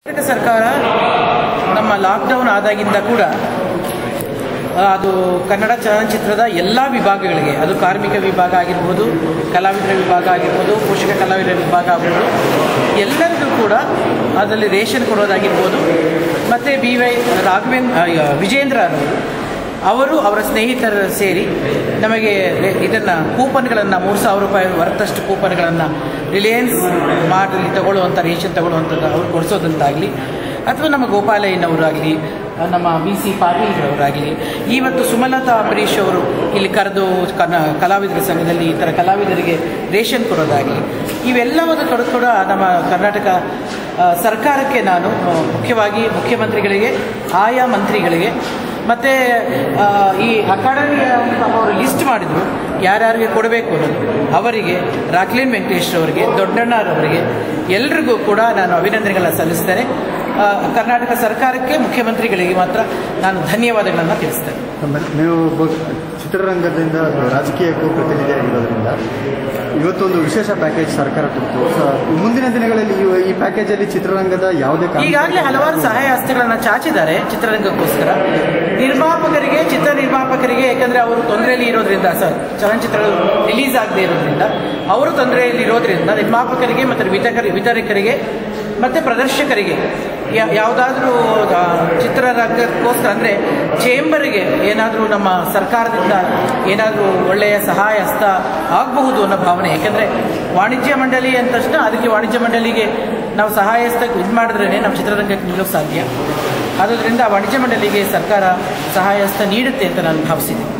ಕರ್ನಾಟಕ ಸರ್ಕಾರ ನಮ್ಮ ಲಾಕ್ಡೌನ್ ಆದಾಗಿಂದ ಕೂಡ ಆ, ಅದು ಕನ್ನಡ ಚಲನಚಿತ್ರದ ಎಲ್ಲ ವಿಭಾಗಗಳಿಗೆ ಅದು ಕಾರ್ಮಿಕ ವಿಭಾಗ ಆಗಿರ್ಬೋದು ಕಲಾವಿದರ ವಿಭಾಗ ಆಗಿರ್ಬೋದು ಪೋಷಕ ಕಲಾವಿದರ ವಿಭಾಗ ಆಗ್ಬೋದು ಎಲ್ಲರಿಗೂ ಕೂಡ ಅದರಲ್ಲಿ ರೇಷನ್ ಕೊಡೋದಾಗಿರ್ಬೋದು ಮತ್ತು ಬಿ ವೈ ರಾಘವೇಂದ್ರ ವಿಜೇಂದ್ರ ಅವರು ಅವರು ಅವರ ಸ್ನೇಹಿತರು ಸೇರಿ ನಮಗೆ ಇದನ್ನು ಕೂಪನ್ಗಳನ್ನು ಮೂರು ಸಾವಿರ ರೂಪಾಯಿ ವರ್ತಷ್ಟು ಕೂಪನ್ಗಳನ್ನು ರಿಲಯನ್ಸ್ ಮಾರ್ಟಲ್ಲಿ ತಗೊಳ್ಳುವಂಥ ರೇಷನ್ ತಗೊಳ್ಳುವಂಥದ್ದು ಅವ್ರು ಕೊಡಿಸೋದಂತಾಗಲಿ ಅಥವಾ ನಮ್ಮ ಗೋಪಾಲಯ್ಯನವರಾಗಲಿ ನಮ್ಮ ಬಿ ಸಿ ಪಾಟೀಲ್ರವರಾಗಲಿ ಇವತ್ತು ಸುಮಲತಾ ಅಂಬರೀಷ್ ಅವರು ಇಲ್ಲಿ ಕರೆದು ಕನ ಕಲಾವಿದರ ಸಂಘದಲ್ಲಿ ಈ ಥರ ಕಲಾವಿದರಿಗೆ ರೇಷನ್ ಕೊಡೋದಾಗಲಿ ಇವೆಲ್ಲವನ್ನು ಕಡೆ ಕೂಡ ನಮ್ಮ ಕರ್ನಾಟಕ ಆ, ಸರ್ಕಾರಕ್ಕೆ ನಾನು ಆ, ಮುಖ್ಯವಾಗಿ ಮುಖ್ಯಮಂತ್ರಿಗಳಿಗೆ ಆಯಾ ಮಂತ್ರಿಗಳಿಗೆ ಮತ್ತು ಈ ಅಕಾಡೆಮಿ ಅಂತ ಅವರು ಲಿಸ್ಟ್ ಮಾಡಿದರು ಯಾರ್ಯಾರಿಗೆ ಕೊಡಬೇಕು ಅನ್ನೋದು ಅವರಿಗೆ ರಾಕ್ಲಿನ್ ವೆಂಕಟೇಶ್ ಅವರಿಗೆ ದೊಡ್ಡಣ್ಣರವರಿಗೆ ಎಲ್ರಿಗೂ ಕೂಡ ನಾನು ಅಭಿನಂದನೆಗಳನ್ನ ಸಲ್ಲಿಸ್ತೇನೆ ಆ, ಕರ್ನಾಟಕ ಸರ್ಕಾರಕ್ಕೆ ಮುಖ್ಯಮಂತ್ರಿಗಳಿಗೆ ಮಾತ್ರ ನಾನು ಧನ್ಯವಾದಗಳನ್ನು ತಿಳಿಸ್ತೇನೆ ಆಮೇಲೆ ನೀವು ಒಬ್ಬ ಚಿತ್ರರಂಗದಿಂದ ರಾಜಕೀಯಕ್ಕೂ ಪ್ರತಿನಿಧಿಯಾಗಿರೋದ್ರಿಂದ ಇವತ್ತೊಂದು ವಿಶೇಷ ಪ್ಯಾಕೇಜ್ ಸರ್ಕಾರ ಕೊಡ್ತು ಸೊ ಮುಂದಿನ ದಿನಗಳಲ್ಲಿ ಈ- ಈ ಪ್ಯಾಕೇಜಲ್ಲಿ ಚಿತ್ರರಂಗದ ಯಾವುದೇ ಕಾರಣಕ್ಕೂ- ಈಗಾಗಲೇ ಹಲವಾರು ಸಹಾಯ ಹಸ್ತಗಳನ್ನು ಚಾಚಿದ್ದಾರೆ ಚಿತ್ರರಂಗಕ್ಕೋಸ್ಕರ ನಿರ್ಮಾಪಕರಿಗೆ ಚಿತ್ರ ನಿರ್ಮಾಪಕರಿಗೆ ಯಾಕಂದ್ರೆ ಅವರು ತೊಂದರೆಯಲ್ಲಿ ಇರೋದ್ರಿಂದ ಸ ಚಲನಚಿತ್ರಗಳು ರಿಲೀಸ್ ಆಗದೆ ಇರೋದ್ರಿಂದ ಅವರು ತೊಂದರೆಯಲ್ಲಿ ಇರೋದ್ರಿಂದ ನಿರ್ಮಾಪಕರಿಗೆ ಮತ್ತು ವಿತರಕರಿ ವಿತರಕರಿಗೆ ಮತ್ತು ಪ್ರದರ್ಶಕರಿಗೆ ಯಾವುದಾದ್ರೂ ಚಿತ್ರರಂಗಕ್ಕೋಸ್ಕರ ಅಂದರೆ ಚೇಂಬರ್ಗೆ ಏನಾದರೂ ನಮ್ಮ ಸರ್ಕಾರದಿಂದ ಏನಾದರೂ ಒಳ್ಳೆಯ ಸಹಾಯ ಹಸ್ತ ಆಗಬಹುದು ಅನ್ನೋ ಭಾವನೆ ಯಾಕೆಂದರೆ ವಾಣಿಜ್ಯ ಮಂಡಳಿ ಅಂದ ತಕ್ಷಣ ಅದಕ್ಕೆ ವಾಣಿಜ್ಯ ಮಂಡಳಿಗೆ ನಾವು ಸಹಾಯ ಹಸ್ತಕ್ಕೆ ಇದು ಮಾಡಿದ್ರೇ ನಮ್ಮ ಚಿತ್ರರಂಗಕ್ಕೆ ನಿಲ್ಲೋಕೆ ಸಾಧ್ಯ ಆದ್ದರಿಂದ ವಾಣಿಜ್ಯ ಮಂಡಳಿಗೆ ಸರ್ಕಾರ ಸಹಾಯ ಹಸ್ತ ನೀಡುತ್ತೆ ಅಂತ ನಾನು ಭಾವಿಸಿದ್ದೀನಿ